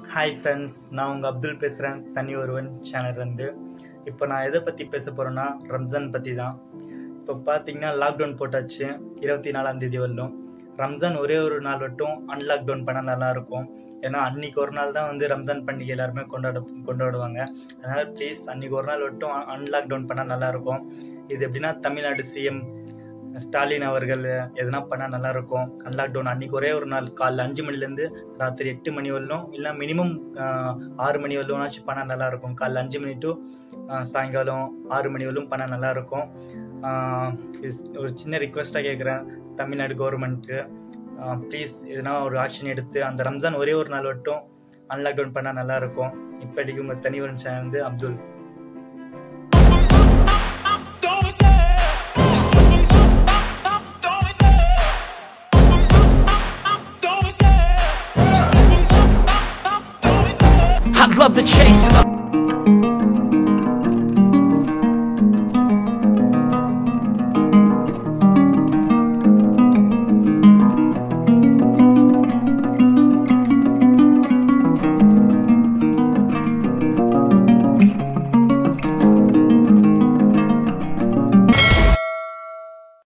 Hi friends நான் உங்கள் அப்துல் பேசுகிறேன் தனி ஒருவன் சேனல்லேருந்து இப்போ நான் எதை பற்றி பேச போகிறேன்னா ரம்ஜான் பற்றி தான் இப்போ பார்த்தீங்கன்னா லாக்டவுன் போட்டாச்சு இருபத்தி நாலாம் தேதி வரலும் ரம்ஜான் ஒரே ஒரு நாள் மட்டும் அன்லாக்டவுன் பண்ணால் நல்லாயிருக்கும் ஏன்னா அன்னைக்கு ஒரு நாள் தான் வந்து ரம்ஜான் பண்டிகை எல்லாருமே கொண்டாட கொண்டாடுவாங்க அதனால் ப்ளீஸ் அன்னைக்கு ஒரு நாள் மட்டும் அன்லாக்டவுன் பண்ணால் நல்லாயிருக்கும் இது எப்படின்னா தமிழ்நாடு சிஎம் ஸ்டாலின் அவர்கள் எதனா பண்ணால் நல்லாயிருக்கும் அன்லாக்டவுன் அன்றைக்கி ஒரே ஒரு நாள் காலைல அஞ்சு மணிலேருந்து ராத்திரி எட்டு மணி வரலும் இல்லை மினிமம் ஆறு மணி வரலும்னாச்சும் பண்ணால் நல்லாயிருக்கும் காலைல அஞ்சு மணி டு சாயங்காலம் ஆறு மணி வரலும் பண்ணால் நல்லாயிருக்கும் ஒரு சின்ன ரிக்வெஸ்ட்டாக கேட்குறேன் தமிழ்நாடு கவர்மெண்ட்டுக்கு ப்ளீஸ் எதனா ஒரு ஆக்ஷன் எடுத்து அந்த ரம்ஜான் ஒரே ஒரு நாள் மட்டும் அன்லாக்டவுன் பண்ணால் நல்லாயிருக்கும் இப்போதைக்கு உங்கள் தனிவரன் சேனல் வந்து Abdul I love the chase.